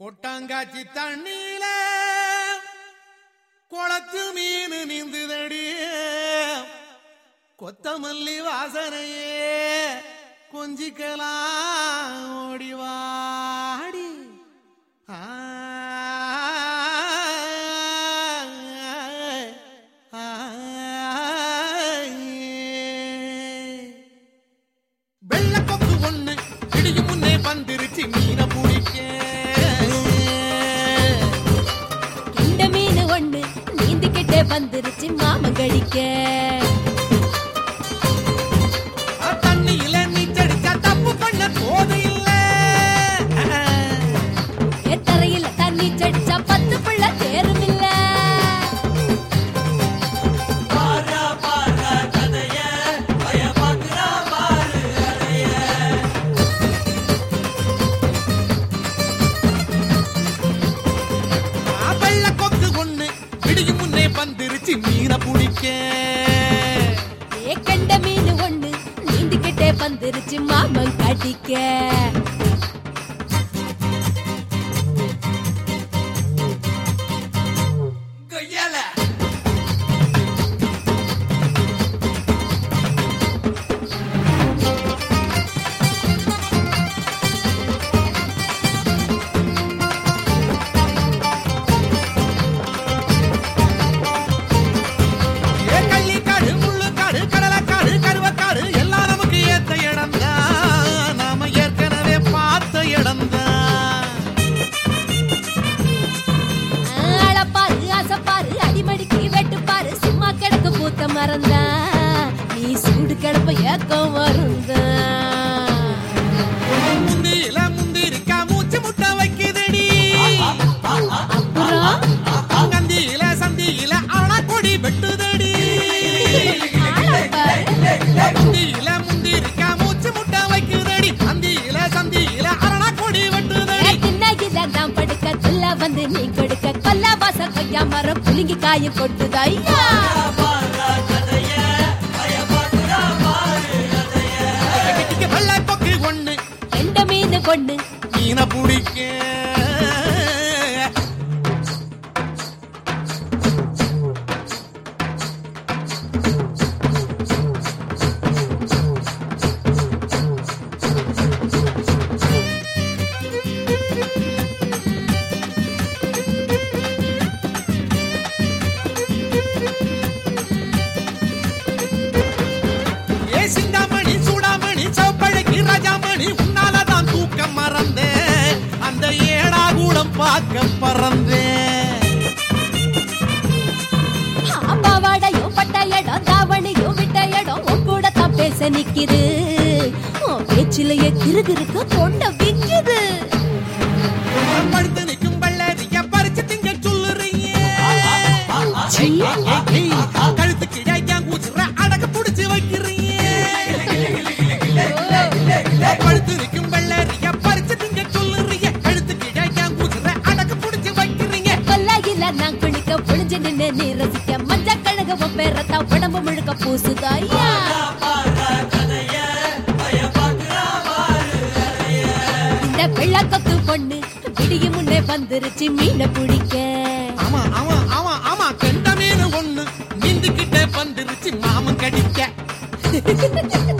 கொட்டாங்காச்சி தண்ணியில குளத்து மீன் நீந்துதடி கொத்தமல்லி வாசனையே கொஞ்சிக்கலாம் ஓடிவாடி ஆ, ஆ, வெள்ளக்கொக்கு ஒண்ணு இடியும் முன்னே வந்துருச்சு மீனை பிடிக்க இந்த மீன் ஒண்ணு நீந்திக்கிட்டே வந்துருச்சு மாமன் கடிக்க ஆ, தண்ணியில நீச்சடிச்சா தப்பு பண்ண போது இல்ல எத்தரையில தண்ணி சடிச்சா பத்து பிள்ளை தேரும் இல்ல வெள்ளக்கொக்கு ஒண்ணு இடியும் முன்னே வந்துருச்சு மீனை பிடிக்க ஏ கண்ட மீன் ஒண்ணு நீந்திக்கிட்டே வந்துருச்சு மாமன் கடிக்க ஏ கள்ளிக்காடு முள்ளுக்காடு கடலக்காடு கருவக்காடு எல்லாம் நமக்கு ஏத்த இடம் நாம ஏற்கனவே பார்த்த இடம் அளப்பாரு அசப்பாரு அடிமடிக்கு வெட்டுப்பாரு சும்மா கிடக்கு பூத்த மறந்தா நீ சூடு கிடப்ப ஏக்கம் வருந்தா முந்தியில முந்திரிக்கா மூச்சு முட்டை வைக்குதடி அப்புறம் கந்தியில சந்தியில ஆனா கொடி வெட்டுதடி ஆளப்பாரு. முந்தியில முந்திரிக்கா மூச்சு முட்டை வைக்குதடி சந்தியில சந்தியில அரணா கொடி வெட்டுதடி திண்ணகில நான் படுக்க சொல்ல வந்து நீ கொடுக்க கொல்ல வாச கொய்யா மரம் புழுங்கி காய கொட்டுது ஐயா கட்டிக்கு வெள்ளை கொக்கு ஒண்ணு எந்த மீன் பொண்ணு மீனை பிடிக்க ஏ சிந்தாமணி சூடாமணி சவப்பழகி ராஜாமணி உன்னாலதான் தூக்கம் மறந்தேன் அந்த ஏடா கூடம் பார்க்க பறந்தேன் பாவாடையும் பட்ட இடம் தாவணியும் விட்ட இடம் உன் கூட தான் பேச நிக்குது உன் பேச்சிலேயே கிறுகிறுக்க தொண்டை விக்குது படுத்து நிற்கும் பள்ளரிய பறிச்சு திங்க சொல்லுறீங்க சீ. கழுத்து கிழான் கூச்சுற அடக்க புடிச்சு வைக்கிறீங்க படுத்து நிற்கும் பள்ளரிய பறிச்சு திங்க சொல்லுறீங்க கழுத்து கிழான் கூச்சுற அடக்க புடிச்சு வைக்கிறீங்க கொல்லையில நான் குளிக்க புழிஞ்சு நின்னு நீ ரசிக்க மஞ்ச கழக உன் பேரத்தான் உடம்பு முழுக்க பூசுது ஐயா இந்த வெள்ளக்கொத்து பொண்ணு விடியும் முன்னே வந்துருச்சு மீனை பிடிக்க ஆமா ஆமா ஆமா ஆமா கெண்ட மீன் ஒண்ணு நீந்துகிட்டே வந்துருச்சு மாமன் கடிக்க